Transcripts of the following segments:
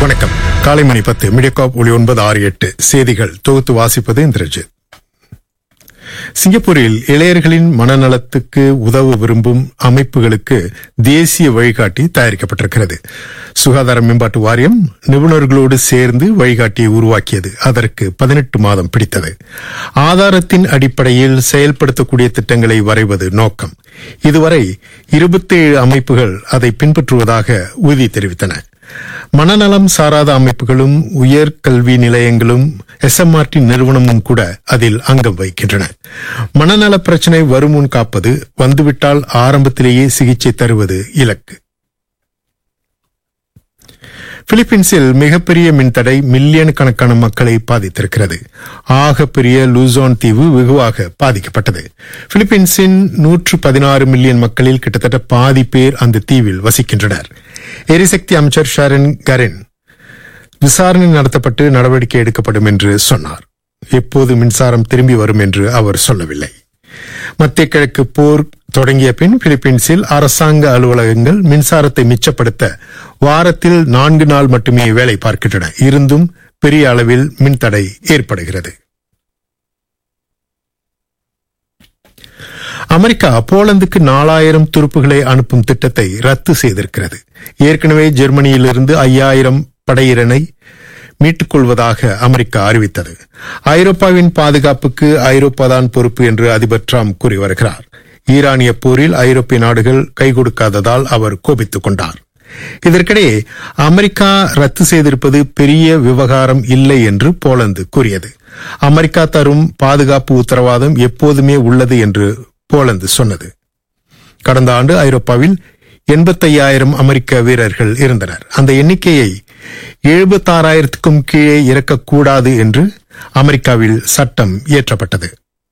வணக்கம் காலை மணி பத்து மீடியாகாப் ஒளி ஒன்பது ஆறு எட்டு செய்திகள் தொகுத்து வாசிப்பது இந்திரஜித் சிங்கப்பூரில் இளையர்களின் மனநலத்துக்கு உதவ விரும்பும் அமைப்புகளுக்கு தேசிய வழிகாட்டி தயாரிக்கப்பட்டிருக்கிறது சுகாதார மேம்பாட்டு வாரியம் நிபுணர்களோடு சேர்ந்து வழிகாட்டியை உருவாக்கியது அதற்கு பதினெட்டு மாதம் பிடித்தது ஆதாரத்தின் அடிப்படையில் செயல்படுத்தக்கூடிய திட்டங்களை வரைவது நோக்கம் இதுவரை இருபத்தேழு அமைப்புகள் அதை பின்பற்றுவதாக உறுதி தெரிவித்தன மனநலம் சாராத அமைப்புகளும் உயர்கல்வி நிலையங்களும் எஸ்எம்ஆர்டி நிறுவனமும் கூட அதில் அங்கம் வகிக்கின்றன மனநல பிரச்சினை வருமுன் காப்பது வந்துவிட்டால் ஆரம்பத்திலேயே சிகிச்சை தருவது இலக்கு பிலிப்பீன்ஸில் மிகப்பெரிய மின்தடை மில்லியன் கணக்கான மக்களை பாதித்திருக்கிறது ஆகப்பெரிய லூசோன் தீவு வெகுவாக பாதிக்கப்பட்டது பிலிப்பீன்ஸின் நூற்று பதினாறு மில்லியன் மக்களில் கிட்டத்தட்ட பாதி பேர் அந்த தீவில் வசிக்கின்றனர் எரிசக்தி அமைச்சர் ஷரன் கரென் விசாரணை நடத்தப்பட்டு நடவடிக்கை எடுக்கப்படும் என்று சொன்னார் எப்போது மின்சாரம் திரும்பி வரும் என்று அவர் சொல்லவில்லை மத்திய கிழக்கு போர் தொடங்கிய பின் பிலிப்பீன்ஸில் அரசாங்க அலுவலகங்கள் மின்சாரத்தை மிச்சப்படுத்த வாரத்தில் நான்கு நாள் மட்டுமே வேலை பார்க்கின்றன இருந்தும் பெரிய அளவில் மின்தடை ஏற்படுகிறது அமெரிக்கா போலந்துக்கு நாலாயிரம் துருப்புகளை அனுப்பும் திட்டத்தை ரத்து செய்திருக்கிறது ஏற்கனவே ஜெர்மனியிலிருந்து ஐயாயிரம் படையினரை மீட்டுக் கொள்வதாக அமெரிக்கா அறிவித்தது ஐரோப்பாவின் பாதுகாப்புக்கு ஐரோப்பாதான் பொறுப்பு என்று அதிபர் டிரம்ப் கூறி வருகிறார் ஈரானிய போரில் ஐரோப்பிய நாடுகள் கை கொடுக்காததால் அவர் கோபித்துக் கொண்டார் இதற்கிடையே அமெரிக்கா ரத்து செய்திருப்பது பெரிய விவகாரம் இல்லை என்று போலந்து கூறியது அமெரிக்கா தரும் பாதுகாப்பு உத்தரவாதம் எப்போதுமே உள்ளது என்று போலந்து சொன்னது கடந்த ஆண்டு ஐரோப்பாவில் எண்பத்தையாயிரம் அமெரிக்க வீரர்கள் இருந்தனர் அந்த எண்ணிக்கையை எழுபத்தாறாயிரத்துக்கும் கீழே இறக்கக்கூடாது என்று அமெரிக்காவில் சட்டம் இயற்றப்பட்டது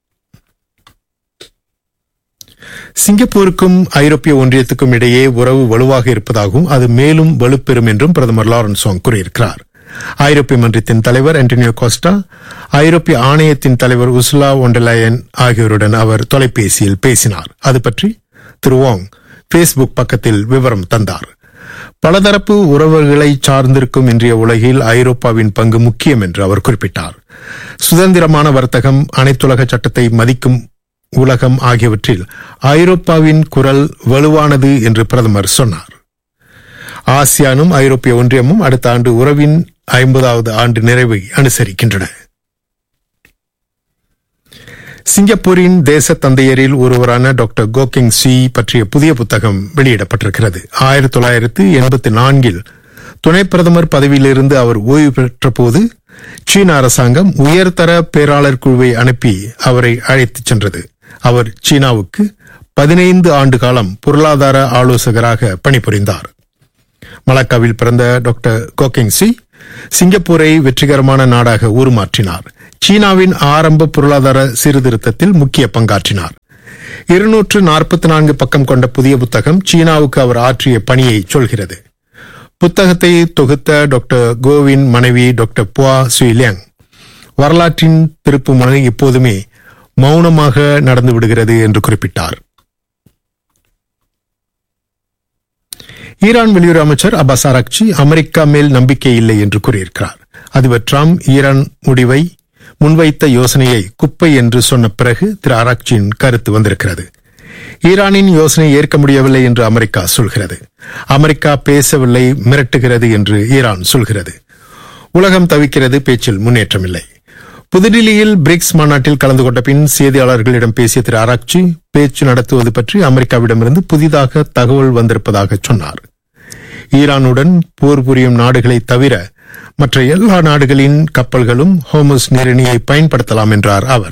சிங்கப்பூருக்கும் ஐரோப்பிய ஒன்றியத்துக்கும் இடையே உறவு வலுவாக இருப்பதாகவும் அது மேலும் வலுப்பெறும் என்றும் பிரதமர் லாரன்ஸ் சோங் கூறியிருக்கிறார் ஐரோப்பிய மன்றத்தின் தலைவர் ஆண்டனியோ கோஸ்டா ஐரோப்பிய ஆணையத்தின் தலைவர் உசுலா ஒண்டலயன் ஆகியோருடன் அவர் தொலைபேசியில் பேசினார் அது பற்றி திரு வாங் பேஸ்புக் பக்கத்தில் விவரம் தந்தார் பலதரப்பு உறவுகளை சார்ந்திருக்கும் இன்றைய உலகில் ஐரோப்பாவின் பங்கு முக்கியம் என்று அவர் குறிப்பிட்டார் சுதந்திரமான வர்த்தகம் அனைத்துலக சட்டத்தை மதிக்கும் உலகம் ஆகியவற்றில் ஐரோப்பாவின் குரல் வலுவானது என்று பிரதமர் சொன்னார் ஆசியானும் ஐரோப்பிய ஒன்றியமும் அடுத்த ஆண்டு உறவின் ஐம்பதாவது ஆண்டு நிறைவை அனுசரிக்கின்றன சிங்கப்பூரின் தேச தந்தையரில் ஒருவரான டாக்டர் கோகிங் சி பற்றிய புதிய புத்தகம் வெளியிடப்பட்டிருக்கிறது ஆயிரத்தி தொள்ளாயிரத்து எண்பத்தி நான்கில் துணை பிரதமர் பதவியிலிருந்து அவர் ஓய்வு பெற்ற போது சீன அரசாங்கம் உயர்தர பேராளர் குழுவை அனுப்பி அவரை அழைத்துச் சென்றது அவர் சீனாவுக்கு பதினைந்து ஆண்டு காலம் பொருளாதார ஆலோசகராக பணிபுரிந்தார் மலாக்காவில் பிறந்த டாக்டர் கோகிங் சி சிங்கப்பூரை வெற்றிகரமான நாடாக உருமாற்றினார் சீனாவின் ஆரம்ப பொருளாதார சீர்திருத்தத்தில் முக்கிய பங்காற்றினார் இருநூற்று நாற்பத்தி நான்கு பக்கம் கொண்ட புதிய புத்தகம் சீனாவுக்கு அவர் ஆற்றிய பணியை சொல்கிறது புத்தகத்தை தொகுத்த டாக்டர் கோவின் மனைவி டாக்டர் புவா சுயிலியாங் வரலாற்றின் திருப்பு முனை எப்போதுமே மௌனமாக நடந்து விடுகிறது என்று குறிப்பிட்டார் ஈரான் வெளியுறவு அமைச்சர் அப்பாஸ் ஆராக்சி அமெரிக்கா மேல் நம்பிக்கை இல்லை என்று கூறியிருக்கிறார் அதிபர் டிரம்ப் ஈரான் முடிவை முன்வைத்த யோசனையை குப்பை என்று சொன்ன பிறகு திரு ஆராக்சியின் கருத்து வந்திருக்கிறது ஈரானின் யோசனை ஏற்க முடியவில்லை என்று அமெரிக்கா சொல்கிறது அமெரிக்கா பேசவில்லை மிரட்டுகிறது என்று ஈரான் சொல்கிறது உலகம் தவிக்கிறது பேச்சில் முன்னேற்றமில்லை புதுடில்லியில் பிரிக்ஸ் மாநாட்டில் கலந்து கொண்ட பின் செய்தியாளர்களிடம் பேசிய திரு ஆராக்சி பேச்சு நடத்துவது பற்றி அமெரிக்காவிடமிருந்து புதிதாக தகவல் வந்திருப்பதாக சொன்னார் ஈரானுடன் போர் புரியும் நாடுகளை தவிர மற்ற எல்லா நாடுகளின் கப்பல்களும் ஹோமஸ் நீரிணியை பயன்படுத்தலாம் என்றார் அவர்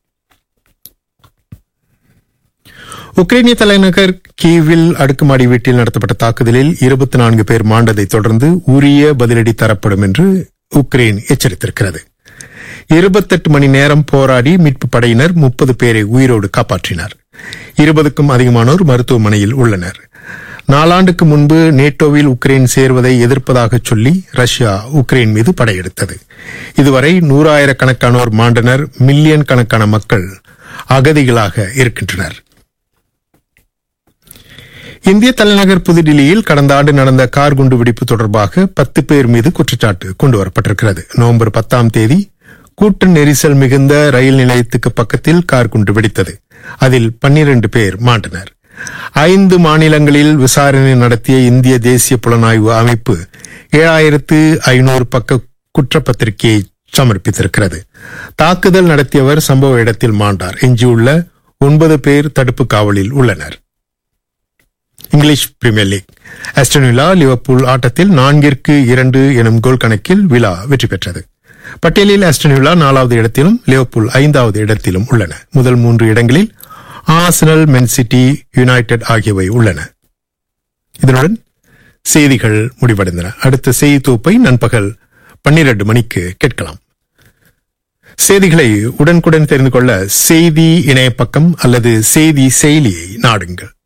உக்ரைனிய தலைநகர் கீவில் அடுக்குமாடி வீட்டில் நடத்தப்பட்ட தாக்குதலில் இருபத்தி நான்கு பேர் மாண்டதை தொடர்ந்து உரிய பதிலடி தரப்படும் என்று உக்ரைன் எச்சரித்திருக்கிறது இருபத்தெட்டு மணி நேரம் போராடி மீட்பு படையினர் முப்பது பேரை உயிரோடு காப்பாற்றினர் இருபதுக்கும் அதிகமானோர் மருத்துவமனையில் உள்ளனர் நாலாண்டுக்கு முன்பு நேட்டோவில் உக்ரைன் சேர்வதை எதிர்ப்பதாக சொல்லி ரஷ்யா உக்ரைன் மீது படையெடுத்தது இதுவரை நூறாயிரக்கணக்கானோர் மாண்டனர் மில்லியன் கணக்கான மக்கள் அகதிகளாக இருக்கின்றனர் இந்திய தலைநகர் புதுடில்லியில் கடந்த ஆண்டு நடந்த கார் குண்டுவெடிப்பு தொடர்பாக பத்து பேர் மீது குற்றச்சாட்டு கொண்டுவரப்பட்டிருக்கிறது நவம்பர் பத்தாம் தேதி கூட்ட நெரிசல் மிகுந்த ரயில் நிலையத்துக்கு பக்கத்தில் கார் குண்டு வெடித்தது அதில் பன்னிரண்டு பேர் மாண்டனர் ஐந்து மாநிலங்களில் விசாரணை நடத்திய இந்திய தேசிய புலனாய்வு அமைப்பு ஏழாயிரத்து ஐநூறு பக்க குற்றப்பத்திரிகையை சமர்ப்பித்திருக்கிறது தாக்குதல் நடத்தியவர் சம்பவ இடத்தில் மாண்டார் எஞ்சியுள்ள ஒன்பது பேர் தடுப்பு காவலில் உள்ளனர் இங்கிலீஷ் பிரீமியர் லீக் அஸ்டன் விழா லிவர்பூல் ஆட்டத்தில் நான்கிற்கு இரண்டு எனும் கோல் கணக்கில் விழா வெற்றி பெற்றது பட்டியலில் அஸ்டன் விழா நாலாவது இடத்திலும் லிவர்பூல் ஐந்தாவது இடத்திலும் உள்ளன முதல் மூன்று இடங்களில் ஆர்சனல் மென் சிட்டி யுனைடெட் ஆகியவை உள்ளன இதனுடன் செய்திகள் முடிவடைந்தன அடுத்த செய்தி தொகுப்பை நண்பகல் பன்னிரண்டு மணிக்கு கேட்கலாம் செய்திகளை உடனுக்குடன் தெரிந்து கொள்ள செய்தி இணைய பக்கம் அல்லது செய்தி செயலியை நாடுங்கள்